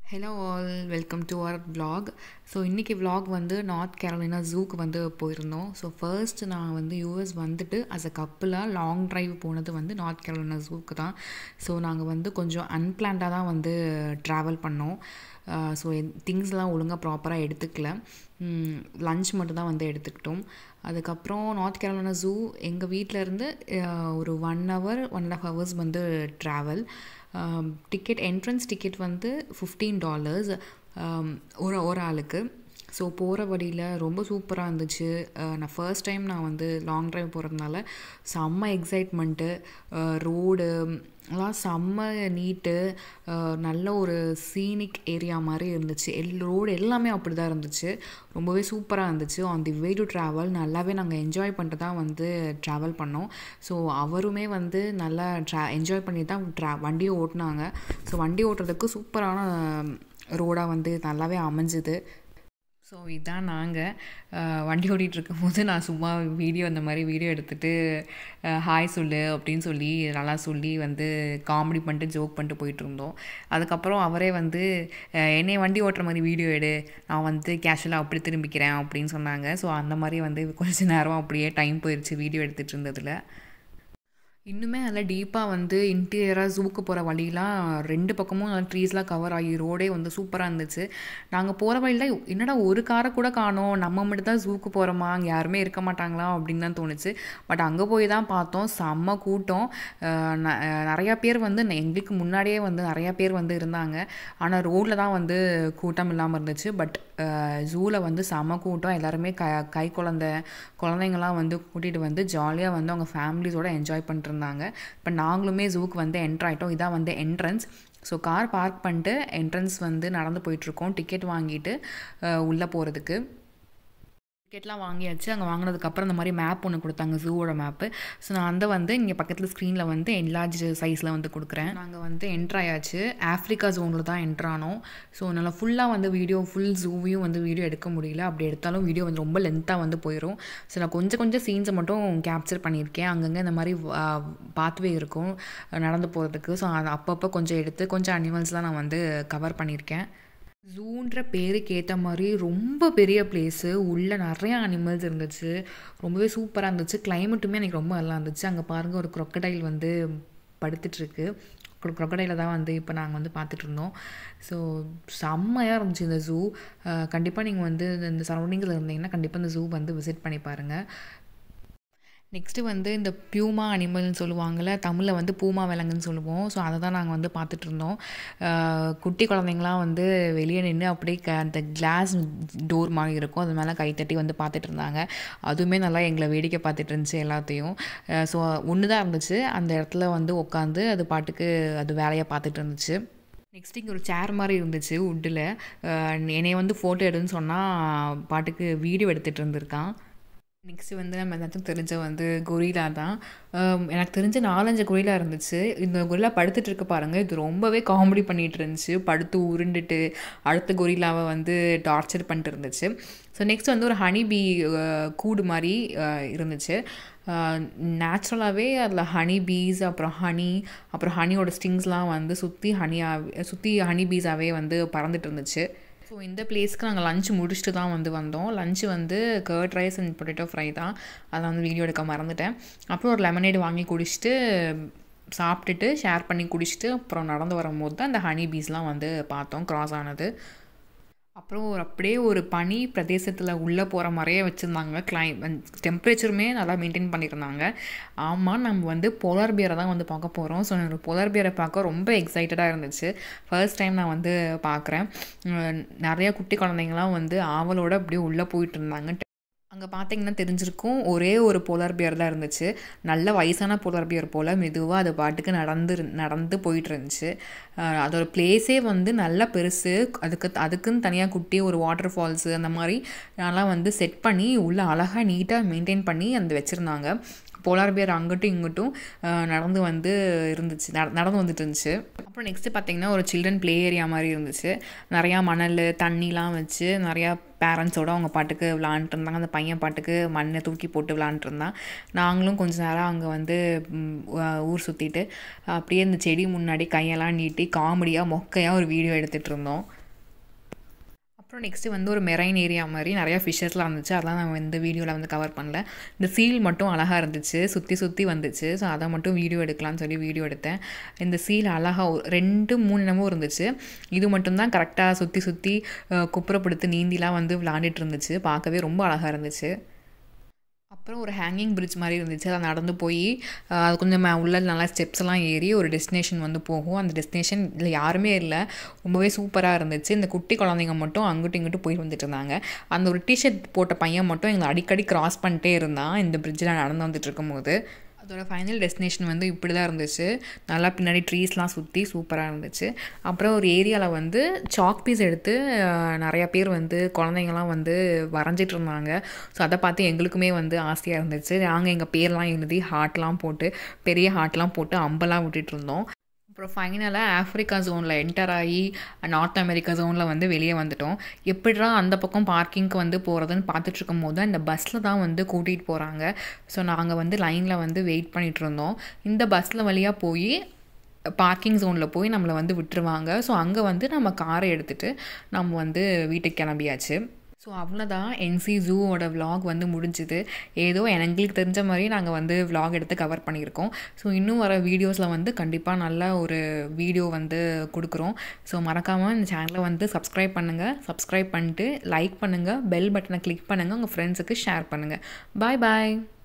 hello all welcome to our vlog so இன்றைக்கி vlog வந்து North Carolina ஜூக்கு வந்து போயிருந்தோம் ஸோ ஃபர்ஸ்ட் நான் வந்து யூஎஸ் வந்துட்டு அஸ் அ கப்புளாக லாங் டிரைவ் போனது வந்து நார்த் கேரோலினா ஜூக்கு தான் ஸோ நாங்கள் வந்து கொஞ்சம் அன்பிளான்டாக தான் வந்து ட்ராவல் பண்ணோம் ஸோ திங்ஸ்லாம் ஒழுங்காக ப்ராப்பராக எடுத்துக்கல லஞ்ச் மட்டும் தான் வந்து எடுத்துக்கிட்டோம் அதுக்கப்புறம் நார்த் கேரோலினா ஜூ எங்கள் வீட்டிலேருந்து ஒரு one hour one and half hours வந்து ட்ராவல் டிக்கெட் என்ட்ரன்ஸ் டிக்கெட் வந்து ஃபிஃப்டீன் டாலர்ஸ் ஒரு ஒரு ஆளுக்கு ஸோ போகிற வழியில் ரொம்ப சூப்பராக இருந்துச்சு நான் ஃபர்ஸ்ட் டைம் நான் வந்து லாங் ட்ரைவ் போகிறதுனால செம்ம எக்ஸைட்மெண்ட்டு ரோடு எல்லாம் செம்ம நீட்டு நல்ல ஒரு சீனிக் ஏரியா மாதிரி இருந்துச்சு எல் ரோடு எல்லாமே அப்படி தான் இருந்துச்சு ரொம்பவே சூப்பராக இருந்துச்சு on the way to travel நல்லாவே நாங்கள் என்ஜாய் பண்ணிட்டு தான் வந்து ட்ராவல் பண்ணோம் ஸோ அவருமே வந்து நல்லா ட்ரா என்ஜாய் பண்ணி தான் ட்ரா வண்டியை ஓட்டினாங்க ஸோ வண்டி ஓட்டுறதுக்கு சூப்பரான ரோடாக வந்து நல்லாவே அமைஞ்சுது ஸோ இதான் நாங்கள் வண்டி ஓட்டிகிட்டு இருக்கும்போது நான் சும்மா வீடியோ அந்த மாதிரி வீடியோ எடுத்துகிட்டு ஹாய் சொல்லு அப்படின்னு சொல்லி நல்லா சொல்லி வந்து காமெடி பண்ணிட்டு ஜோக் பண்ணிட்டு போயிட்டு இருந்தோம் அதுக்கப்புறம் அவரே வந்து என்னை வண்டி ஓட்டுற மாதிரி வீடியோ எடு நான் வந்து கேஷுவலாக அப்படி திரும்பிக்கிறேன் அப்படின்னு சொன்னாங்க ஸோ அந்த மாதிரி வந்து கொஞ்ச நேரம் அப்படியே டைம் போயிடுச்சு வீடியோ எடுத்துகிட்டு இருந்ததில் இன்னுமே நல்லா டீப்பாக வந்து இன்டீரியராக ஜூக்கு போகிற வழியெலாம் ரெண்டு பக்கமும் நல்லா ட்ரீஸ்லாம் கவர் ஆகி ரோடே வந்து சூப்பராக இருந்துச்சு நாங்கள் போகிற வழியில் என்னடா ஒரு காரை கூட காணோம் நம்ம மட்டும் தான் ஜூக்கு போகிறோமா அங்கே யாருமே இருக்க மாட்டாங்களா அப்படின்னு தான் தோணுச்சு பட் அங்கே போய் தான் பார்த்தோம் செம்ம கூட்டம் நிறையா பேர் வந்து எங்களுக்கு முன்னாடியே வந்து நிறையா பேர் வந்து இருந்தாங்க ஆனால் ரோட்டில் தான் வந்து கூட்டம் இல்லாமல் இருந்துச்சு பட் ஜூவில் வந்து செம்ம கூட்டம் எல்லாருமே க கை குழந்த குழந்தைங்களாம் வந்து கூட்டிகிட்டு வந்து ஜாலியாக வந்து அவங்க ஃபேமிலிஸோட என்ஜாய் பண்ணிட்டு இருந்தாங்க இப்போ நாங்களுமே ஜூக்கு வந்து என்ட்ரு ஆகிட்டோம் இதான் வந்து என்ட்ரன்ஸ் ஸோ கார் பார்க் பண்ணிட்டு என்ட்ரன்ஸ் வந்து நடந்து போயிட்டுருக்கோம் டிக்கெட் வாங்கிட்டு உள்ளே போகிறதுக்கு டிக்கெட்லாம் வாங்கியாச்சு அங்கே வாங்கினதுக்கப்புறம் இந்த மாதிரி மேப் ஒன்று கொடுத்தாங்க ஜூவோட மேப்பு ஸோ நான் அந்த வந்து இங்கே பக்கத்தில் ஸ்க்ரீனில் வந்து என்லார்ஜ் சைஸில் வந்து கொடுக்குறேன் நாங்கள் வந்து என்ட்ரு ஆயாச்சு ஆஃப்ரிக்கா ஜோனில் தான் என்ட்ரானோம் ஸோ நல்லா ஃபுல்லாக வந்து வீடியோ ஃபுல் ஜூவையும் வந்து வீடியோ எடுக்க முடியல அப்படி எடுத்தாலும் வீடியோ வந்து ரொம்ப லென்த்தாக வந்து போயிடும் ஸோ நான் கொஞ்சம் கொஞ்சம் சீன்ஸை மட்டும் கேப்சர் பண்ணியிருக்கேன் அங்கங்கே இந்த மாதிரி பாத்வே இருக்கும் நடந்து போகிறதுக்கு ஸோ அது அப்பப்போ கொஞ்சம் எடுத்து கொஞ்சம் அனிமல்ஸ்லாம் நான் வந்து கவர் பண்ணியிருக்கேன் ஜூன்ற பேருக்கு ஏற்ற மாதிரி ரொம்ப பெரிய பிளேஸு உள்ளே நிறையா அனிமல்ஸ் இருந்துச்சு ரொம்பவே சூப்பராக இருந்துச்சு கிளைமேட்டுமே எனக்கு ரொம்ப நல்லா இருந்துச்சு அங்கே பாருங்கள் ஒரு க்ரொக்கடைல் வந்து படுத்துட்ருக்கு க்ரொக்கடையில் தான் வந்து இப்போ நாங்கள் வந்து பார்த்துட்டு இருந்தோம் ஸோ செம்மையாக இருந்துச்சு இந்த ஜூ கண்டிப்பாக நீங்கள் வந்து இந்த சரௌண்டிங்கில் இருந்தீங்கன்னா கண்டிப்பாக இந்த ஜூ வந்து விசிட் பண்ணி பாருங்கள் நெக்ஸ்ட்டு வந்து இந்த பியூமா அனிமல்னு சொல்லுவாங்கள்ல தமிழில் வந்து பூமா விலங்குன்னு சொல்லுவோம் ஸோ அதை தான் நாங்கள் வந்து பார்த்துட்டு இருந்தோம் குட்டி குழந்தைங்களாம் வந்து வெளியே நின்று அப்படியே க அந்த கிளாஸ் டோர் மாதிரி இருக்கும் அது மேலே கைத்தட்டி வந்து பார்த்துட்டு இருந்தாங்க அதுவுமே நல்லா எங்களை வேடிக்கை பார்த்துட்டு இருந்துச்சு எல்லாத்தையும் ஸோ ஒன்று தான் இருந்துச்சு அந்த இடத்துல வந்து உட்காந்து அது பாட்டுக்கு அது வேலையை பார்த்துட்டு இருந்துச்சு நெக்ஸ்ட் இங்கே ஒரு சேர் மாதிரி இருந்துச்சு உட்டில் என்னை வந்து ஃபோட்டோ எடுன்னு சொன்னால் பாட்டுக்கு வீடியோ எடுத்துகிட்டு இருந்திருக்கான் நெக்ஸ்ட்டு வந்து நம்ம எல்லாத்துக்கும் தெரிஞ்ச வந்து கொரிலா தான் எனக்கு தெரிஞ்ச நாலஞ்சு கொரிலா இருந்துச்சு இந்த கொரிலா படுத்துட்டு இருக்க பாருங்கள் இது ரொம்பவே காமெடி பண்ணிகிட்டு இருந்துச்சு படுத்து உருண்டுட்டு அடுத்த கொரிலாவை வந்து டார்ச்சர் பண்ணிட்டு இருந்துச்சு ஸோ நெக்ஸ்ட் வந்து ஒரு ஹனி பீ கூடு மாதிரி இருந்துச்சு நேச்சுரலாகவே அதில் ஹனி பீஸ் அப்புறம் ஹனி அப்புறம் ஹனியோட ஸ்டிங்ஸ்லாம் வந்து சுற்றி ஹனியாக சுற்றி ஹனி பீஸாகவே வந்து பறந்துட்டு இருந்துச்சு ஸோ இந்த பிளேஸ்க்கு நாங்கள் லஞ்ச் முடிச்சுட்டு தான் வந்து வந்தோம் லஞ்சு வந்து curd rice and potato fry தான் அதை வந்து வீடியோ எடுக்க மறந்துட்டேன் அப்புறம் ஒரு லெமனேடு வாங்கி குடிச்சிட்டு சாப்பிட்டுட்டு ஷேர் பண்ணி குடிச்சிட்டு அப்புறம் நடந்து வரும்போது தான் இந்த ஹனி பீஸ்லாம் வந்து பார்த்தோம் க்ராஸ் ஆனது அப்புறம் ஒரு அப்படியே ஒரு பனி பிரதேசத்தில் உள்ளே போகிற மாதிரியே வச்சுருந்தாங்க கிளை டெம்பரேச்சருமே நல்லா மெயின்டைன் பண்ணியிருந்தாங்க ஆமாம் நம்ம வந்து போலார் பியரை தான் வந்து பார்க்க போகிறோம் ஸோ எனக்கு போலார் பியரை பார்க்க ரொம்ப எக்ஸைட்டடாக இருந்துச்சு ஃபர்ஸ்ட் டைம் நான் வந்து பார்க்குறேன் நிறையா குட்டி குழந்தைங்களாம் வந்து ஆவலோடு அப்படியே உள்ளே போயிட்டு இருந்தாங்க அங்கே பார்த்தீங்கன்னா தெரிஞ்சிருக்கும் ஒரே ஒரு போலார் பியர் தான் இருந்துச்சு நல்ல வயசான போலார் பியர் போல் மெதுவாக அது பாட்டுக்கு நடந்து நடந்து போயிட்டு இருந்துச்சு அதோட பிளேஸே வந்து நல்லா பெருசு அதுக்கு அதுக்குன்னு தனியாக குட்டி ஒரு வாட்டர் ஃபால்ஸு அந்த மாதிரி நல்லா வந்து செட் பண்ணி உள்ளே அழகாக நீட்டாக மெயின்டைன் பண்ணி அந்த வச்சுருந்தாங்க போலார் பியர் அங்கிட்டும் இங்கிட்டும் அஹ், நடந்து வந்து இருந்துச்சு நட- நடந்து வந்துட்டு இருந்துச்சு அப்புறம் நெக்ஸ்ட்டு பார்த்தீங்கன்னா ஒரு சில்ட்ரன் ப்ளே ஏரியா மாதிரி இருந்துச்சு நிறையா மணல் தண்ணிலாம் வச்சு நிறையா பேரண்ட்ஸோட அவங்க பாட்டுக்கு விளாண்டுட்டு இருந்தாங்க அந்த பையன் பாட்டுக்கு மண்ணை தூக்கி போட்டு விளாண்டுட்டு இருந்தான் நாங்களும் கொஞ்ச நேரம் அங்கே வந்து ம், ஊ- ஊர் சுற்றிட்டு அப்படியே இந்த செடி முன்னாடி கையெல்லாம் நீட்டி காமெடியாக மொக்கையாக ஒரு வீடியோ எடுத்துகிட்டு இருந்தோம் அப்புறம் நெக்ஸ்ட்டு வந்து ஒரு மெரைன் ஏரியா மாதிரி நிறையா ஃபிஷ்ஷஸ்லாம் இருந்துச்சு அதெல்லாம் நான் இந்த வீடியோவில் வந்து கவர் பண்ணல இந்த சீல் மட்டும் அழகாக இருந்துச்சு சுற்றி சுற்றி வந்துச்சு ஸோ அதை மட்டும் வீடியோ எடுக்கலாம்னு சொல்லி வீடியோ எடுத்தேன் இந்த சீல் அழகாக ரெண்டு மூணு என்னமோ இருந்துச்சு இது மட்டும்தான் கரெக்டாக சுற்றி சுற்றி குப்புறப்படுத்து நீந்திலாம் வந்து விளாண்டுட்டு இருந்துச்சு பார்க்கவே ரொம்ப அழகாக இருந்துச்சு அப்புறம் ஒரு ஹேங்கிங் பிரிட்ஜ் மாதிரி இருந்துச்சு அதை நடந்து போய் அஹ், அது கொஞ்சம் மே- உள்ள நல்லா ஸ்டெப்ஸ் எல்லாம் ஏறி ஒரு டெஸ்டினேஷன் வந்து போகும் அந்த டெஸ்டினேஷன் இதில் யாருமே இல்லை ரொம்பவே சூப்பராக இருந்துச்சு இந்த குட்டி குழந்தைங்க மட்டும் அங்கிட்டும் இங்கிட்டும் போய் வந்துட்டு இருந்தாங்க அந்த ஒரு டிஷர்ட் போட்ட பையன் மட்டும் எங்களை அடிக்கடி கிராஸ் பண்ணிட்டே இருந்தான் இந்த பிரிட்ஜில் நடந்து வந்துட்டு இருக்கும்போது அதோட ஃபைனல் டெஸ்டினேஷன் வந்து இப்படி தான் இருந்துச்சு நல்லா பின்னாடி ட்ரீஸ்லாம் சுற்றி சூப்பராக இருந்துச்சு அப்புறம் ஒரு ஏரியாவில் வந்து சாக் பீஸ் எடுத்து அஹ், நிறைய பேர் வந்து குழந்தைங்கலாம் வந்து வரைஞ்சிட்டு இருந்தாங்க ஸோ அதை பார்த்து எங்களுக்குமே வந்து ஆசையாக இருந்துச்சு நாங்கள் எங்கள் பேர்லாம் எழுதி ஹார்ட்லாம் போட்டு பெரிய ஹார்ட்லாம் போட்டு அம்பெல்லாம் விட்டுட்டு இருந்தோம் அப்புறம் ஃபைனலாக ஆஃப்ரிக்கா ஜோனில் என்டர் ஆகி நார்த் அமெரிக்கா ஜோனில் வந்து வெளியே வந்துட்டோம் எப்படிடா அந்த பக்கம் பார்க்கிங்க்கு வந்து போகிறதுன்னு பார்த்துட்டு இருக்கும் போது தான் இந்த பஸ்ஸில் தான் வந்து கூட்டிகிட்டு போகிறாங்க ஸோ நாங்கள் வந்து லைனில் வந்து வெயிட் பண்ணிட்டு இருந்தோம் இந்த பஸ்ஸில் வழியாக போய் பார்க்கிங் ஜோனில் போய் நம்மளை வந்து விட்டுருவாங்க ஸோ அங்கே வந்து நம்ம காரை எடுத்துகிட்டு நம்ம வந்து வீட்டுக்கு கிளம்பியாச்சு ஸோ அவ்வளோதான் என்சி ஜூவோட vlog வந்து முடிஞ்சுது ஏதோ எங்களுக்கு தெரிஞ்ச மாதிரி நாங்கள் வந்து vlog எடுத்து கவர் பண்ணியிருக்கோம் ஸோ இன்னும் வர வீடியோஸில் வந்து கண்டிப்பாக நல்ல ஒரு வீடியோ வந்து கொடுக்குறோம் ஸோ மறக்காமல் இந்த சேனலை வந்து சப்ஸ்கிரைப் பண்ணுங்கள் சப்ஸ்கிரைப் பண்ணிட்டு லைக் பண்ணுங்கள் பெல் பட்டனை கிளிக் பண்ணுங்கள் உங்கள் ஃப்ரெண்ட்ஸுக்கு ஷேர் பண்ணுங்கள் பாய் பாய்